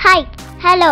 Hi, hello.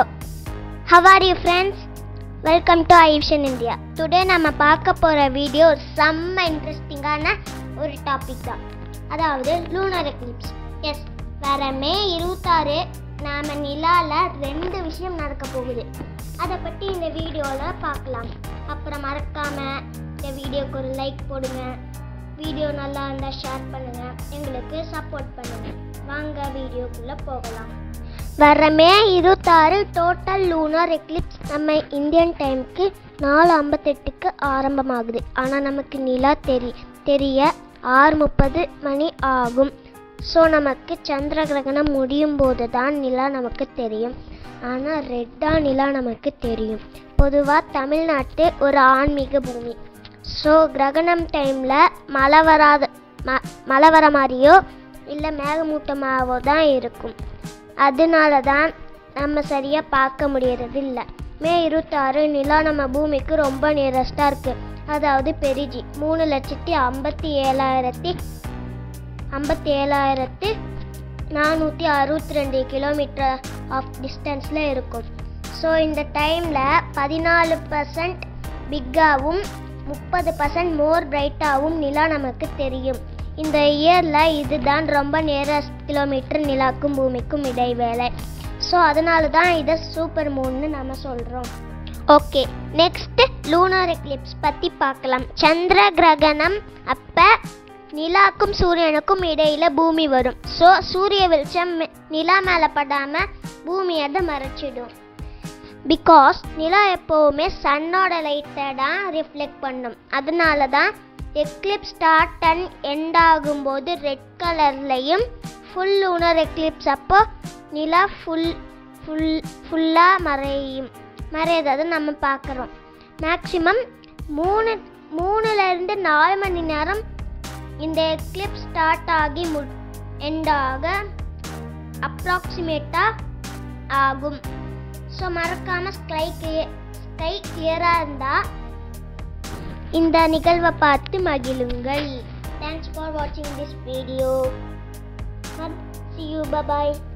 How are you friends? Welcome to iVision India today நம்ம பார்க்க போகிற video செம்ம இன்ட்ரெஸ்டிங்கான ஒரு டாபிக் தான் அதாவது லூனர் எக்லிப்ஸ் எஸ் வர மே இருபத்தாறு நாம நிலால ரெண்டு விஷயம் நடக்க போகுது அதை பற்றி இந்த வீடியோவில் பார்க்கலாம் அப்புறம் மறக்காம இந்த வீடியோக்கு ஒரு லைக் போடுங்க வீடியோ நல்லா இருந்தால் ஷேர் பண்ணுங்க எங்களுக்கு சப்போர்ட் பண்ணுங்க வாங்க வீடியோக்குள்ளே போகலாம் வர மே இருபத்தாறு டோட்டல் லூனார் எக்லிப்ஸ் நம்ம இந்தியன் டைமுக்கு நாலு ஐம்பத்தெட்டுக்கு ஆரம்பமாகுது ஆனால் நமக்கு நிலா தெரி தெரிய ஆறு முப்பது மணி ஆகும் ஸோ நமக்கு சந்திர கிரகணம் முடியும் போது தான் நிலா நமக்கு தெரியும் ஆனால் ரெட்டாக நிலா நமக்கு தெரியும் பொதுவாக தமிழ்நாட்டு ஒரு ஆன்மீக பூமி ஸோ கிரகணம் டைமில் மழை வராத ம மழை வர மாதிரியோ இல்லை மேகமூட்டமாகவோ தான் இருக்கும் அதனால தான் நம்ம சரியாக பார்க்க முடியறது இல்லை மே இருபத்தாறு நிலா நம்ம பூமிக்கு ரொம்ப நியரஸ்டாக இருக்குது அதாவது பெரிஜி மூணு லட்சத்தி ஐம்பத்தி ஏழாயிரத்தி ஐம்பத்தி ஏழாயிரத்தி நானூற்றி அறுபத்தி ரெண்டு கிலோமீட்டர் ஆஃப் டிஸ்டன்ஸில் இருக்கும் ஸோ இந்த டைமில் பதினாலு பர்சன்ட் பிக்காகவும் முப்பது பர்சன்ட் மோர் பிரைட்டாகவும் நிலா நமக்கு தெரியும் இந்த இயரில் இதுதான் ரொம்ப நியரஸ்ட் கிலோமீட்டர் நிலாக்கும் பூமிக்கும் இடைவேளை ஸோ அதனால தான் இதை சூப்பர் மூன்னு நம்ம சொல்கிறோம் ஓகே நெக்ஸ்ட் லூனார் எக்லிப்ஸ் பற்றி பார்க்கலாம் சந்திர கிரகணம் அப்போ நிலாக்கும் சூரியனுக்கும் இடையில பூமி வரும் ஸோ சூரிய வெளிச்சம் மே- நிலா மேலே படாமல் பூமி அதை மறைச்சிடும் பிகாஸ் நிலா எப்போவுமே சன்னோட லைட்டை தான் ரிஃப்ளெக்ட் பண்ணும் அதனால தான் எக்லிப்ஸ் ஸ்டார்ட் அண்ட் எண்ட் ஆகும்போது ரெட் கலர்லையும் ஃபுல் லூனர் எக்லிப்ஸ் அப்போ நிலா ஃபுல் ஃபுல் ஃபுல்லாக மறையும் மறையதை நம்ம பார்க்குறோம் மேக்ஸிமம் மூணு மூணுலேருந்து நாலு மணி நேரம் இந்த எக்லிப்ஸ் ஸ்டார்ட் ஆகி மு எண்ட் ஆக அப்ராக்சிமேட்டாக ஆகும் ஸோ மறக்காமல் ஸ்கை கிளியர் ஸ்கை கிளியராக இருந்தால் இந்த நிகழ்வை பார்த்து மகிழுங்கள் தேங்க்ஸ் ஃபார் வாட்சிங் this video see you bye bye